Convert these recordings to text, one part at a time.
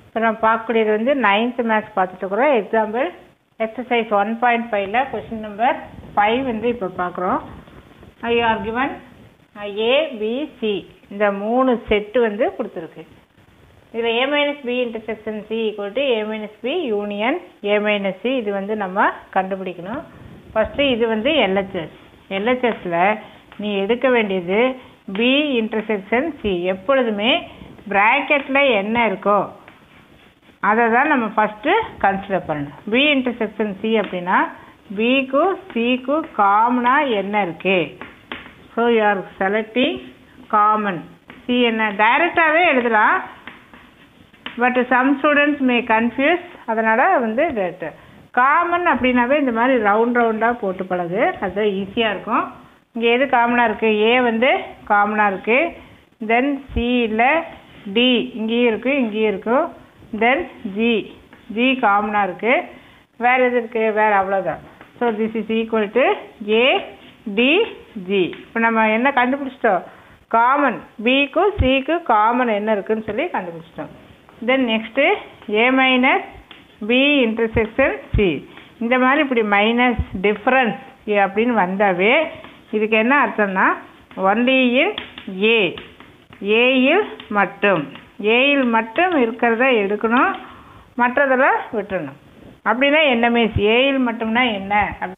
இப்போ நம்ம பார்க்கக்கூடியது வந்து நைன்த் மேத்ஸ் பார்த்துட்டு இருக்கிறோம் எக்ஸாம்பிள் எக்ஸசைஸ் ஒன் பாயிண்ட் ஃபைவ்ல கொஷின் நம்பர் ஃபைவ் வந்து இப்போ பார்க்குறோம் I are given A B C இந்த மூணு செட்டு வந்து கொடுத்துருக்கு இதில் A minus B intersection C equal to A minus B union A minus C இது வந்து நம்ம கண்டுபிடிக்கணும் ஃபஸ்ட்டு இது வந்து எல்ஹெச்எஸ் எல்ஹெச்எஸில் நீ எடுக்க வேண்டியது பி இன்டர்செக்ஷன் சி எப்பொழுதுமே ப்ராக்கெட்டில் என்ன இருக்கோ அதை தான் நம்ம ஃபஸ்ட்டு கன்சிடர் பண்ணணும் பி இன்டர்செக்ஷன் சி அப்படின்னா பிக்கும் சிக்கும் காமனாக என்ன இருக்கு so you are selecting common C என்ன டைரெக்டாகவே எழுதலாம் but some students may confuse அதனால் வந்து காமன் அப்படின்னாவே இந்த மாதிரி ரவுண்ட் ரவுண்டாக போட்டு பழகு அது ஈஸியாக இருக்கும் இங்கே எது காமனாக இருக்குது ஏ வந்து காமனாக இருக்குது தென் சி இல்லை டி இங்கேயும் இருக்குது இங்கேயும் இருக்கும் தென் ஜி ஜி காமனாக இருக்குது வேறு எது இருக்குது வேறு அவ்வளோதான் so this is equal to A D G இப்போ நம்ம என்ன கண்டுபிடிச்சிட்டோம் காமன் பிக்கும் சிக்கும் காமன் என்ன இருக்குன்னு சொல்லி கண்டுபிடிச்சிட்டோம் then next A minus B intersection C இந்த மாதிரி இப்படி மைனஸ் டிஃப்ரென்ஸ் அப்படின்னு வந்தாவே இதுக்கு என்ன அர்த்தம்னா ஒன்லி இன் ஏ ஏயில் மட்டும் ஏயில் மட்டும் இருக்கிறத எடுக்கணும் மற்றதெல்லாம் விட்டுறணும் அப்படின்னா என்ன மீன்ஸ் ஏயில் மட்டும்னா என்ன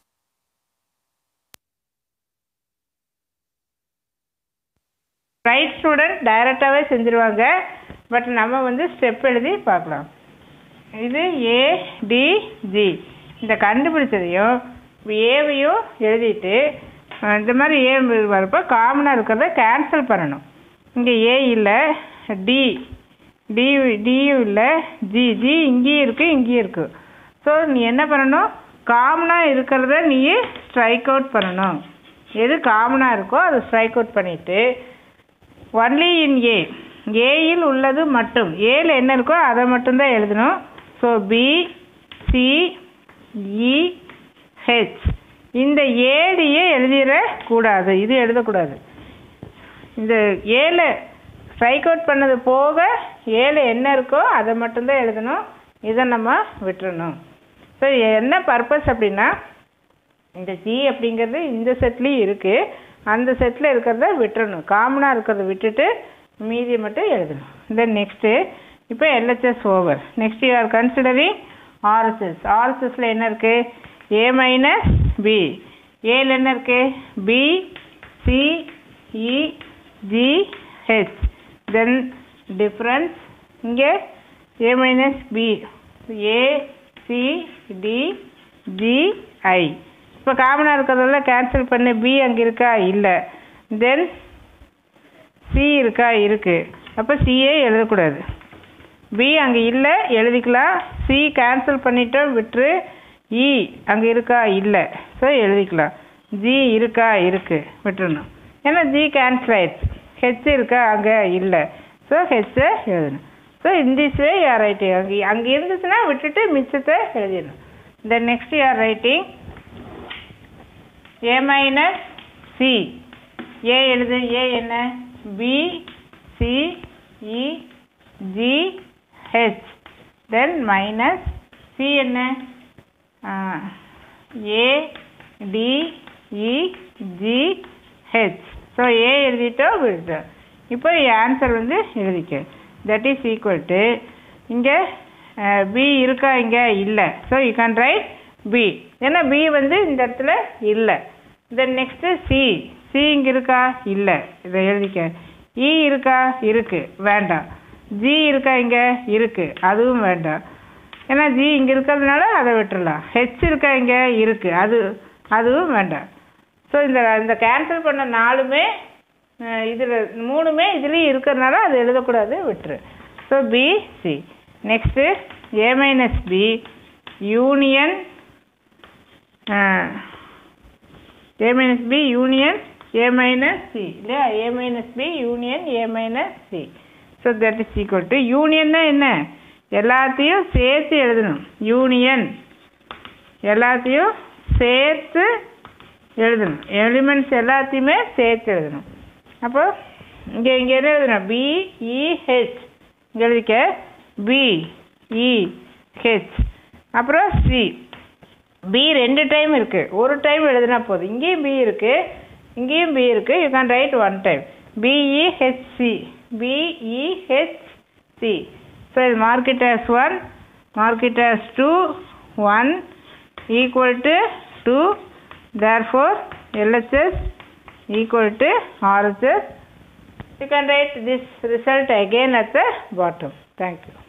ரைட் ஸ்டூடெண்ட் டைரெக்டாகவே செஞ்சுருவாங்க பட் நம்ம வந்து ஸ்டெப் எழுதி பார்க்கலாம் இது ஏ டி ஜி இந்த கண்டுபிடிச்சதையும் ஏவையும் எழுதிட்டு இந்த மாதிரி ஏ வரப்போ காமனாக இருக்கிறத கேன்சல் பண்ணணும் இங்கே ஏ இல்லை டி டி டியும் இல்லை ஜி ஜி இங்கேயும் இருக்குது இங்கேயும் இருக்குது ஸோ நீ என்ன பண்ணணும் காமனாக இருக்கிறத நீ ஸ்ட்ரைக் அவுட் பண்ணணும் எது காமனாக இருக்கோ அதை ஸ்ட்ரைக் அவுட் பண்ணிவிட்டு ஒன்லி இன் ஏ ஏயில் உள்ளது மட்டும் ஏல என்ன இருக்கோ அதை மட்டும்தான் எழுதணும் so B C E H இந்த ஏடியே எழுதிடக்கூடாது இது எழுதக்கூடாது இந்த ஏல ஸ்ட்ரைக் அவுட் பண்ணது போக ஏழு என்ன இருக்கோ அதை மட்டும்தான் எழுதணும் இதை நம்ம விட்டுறணும் ஸோ என்ன பர்பஸ் அப்படின்னா இந்த ஜி அப்படிங்கிறது இந்த செட்லேயும் இருக்குது அந்த செட்டில் இருக்கிறத விட்டுறணும் காமனாக இருக்கிறத விட்டுட்டு மீதி மட்டும் எழுதணும் தென் நெக்ஸ்ட்டு இப்போ LHS over next you are considering RSS ஆர்எஸ்எஸில் என்ன இருக்குது ஏ மைனஸ் பி ஏல என்ன இருக்குது B C E G H then difference இங்கே A minus B A C D G I இப்போ காமனாக இருக்கிறதெல்லாம் கேன்சல் பண்ணி பி அங்கே இருக்கா இல்லை தென் சி இருக்கா இருக்குது அப்போ சிஏ எழுதக்கூடாது பி அங்கே இல்லை எழுதிக்கலாம் சி கேன்சல் பண்ணிட்டோம் விட்டுரு இ அங்கே இருக்கா இல்லை ஸோ எழுதிக்கலாம் ஜி இருக்கா இருக்குது விட்டுறணும் ஏன்னா ஜி கேன்சல் ஆயிடுச்சு ஹெச் இருக்கா அங்கே இல்லை ஸோ ஹெச்சை எழுதணும் ஸோ இந்திஸ் வே யார் ரைட்டிங் அங்கே அங்கே இருந்துச்சுன்னா விட்டுட்டு மிச்சத்தை எழுதிடணும் then next you're writing A minus C A எழுது ஏ என்ன B C E G H then minus C என்ன A D E G H so A எழுதிட்டோம் விழுட்டோம் இப்போ ஆன்சர் வந்து எழுதிக்க தட் இஸ் ஈக்குவல் டு இங்கே பி இருக்கா இங்கே இல்லை so you can write B ஏன்னா பி வந்து இந்த இடத்துல இல்லை தென் நெக்ஸ்ட்டு சி சி இங்கே இருக்கா இல்லை இதை எழுதிக்க இ இருக்கா இருக்குது வேண்டாம் ஜி இருக்கா இங்கே இருக்குது அதுவும் வேண்டாம் ஏன்னா ஜி இங்கே இருக்கிறதுனால அதை விட்டுறலாம் ஹெச் இருக்கா இங்கே இருக்குது அது அதுவும் வேண்டாம் ஸோ இந்த இந்த கேன்சல் பண்ண நாலுமே இதில் மூணுமே இதுலேயும் இருக்கிறதுனால அது எழுதக்கூடாது விட்டுரு so B C next A minus B union A minus B union A minus C இல்லையா A minus B union A minus C so that is equal to யூனியன்னா என்ன எல்லாத்தையும் சேர்த்து எழுதணும் யூனியன் எல்லாத்தையும் சேர்த்து எழுதணும் எலிமெண்ட்ஸ் எல்லாத்தையுமே சேர்த்து எழுதணும் அப்போ இங்கே இங்கே என்ன எழுதணும் பிஇஹெச் இங்கே எழுதிக்க பி இ ஹெச் அப்புறம் சி பி ரெண்டு டைம் இருக்குது ஒரு டைம் எழுதினா போதும் இங்கேயும் பி இருக்குது இங்கேயும் பி இருக்குது you can write one time B E H C B E H C so இது mark it as one mark it as two one equal to two therefore LHS equal to RHS you can write this result again at the bottom thank you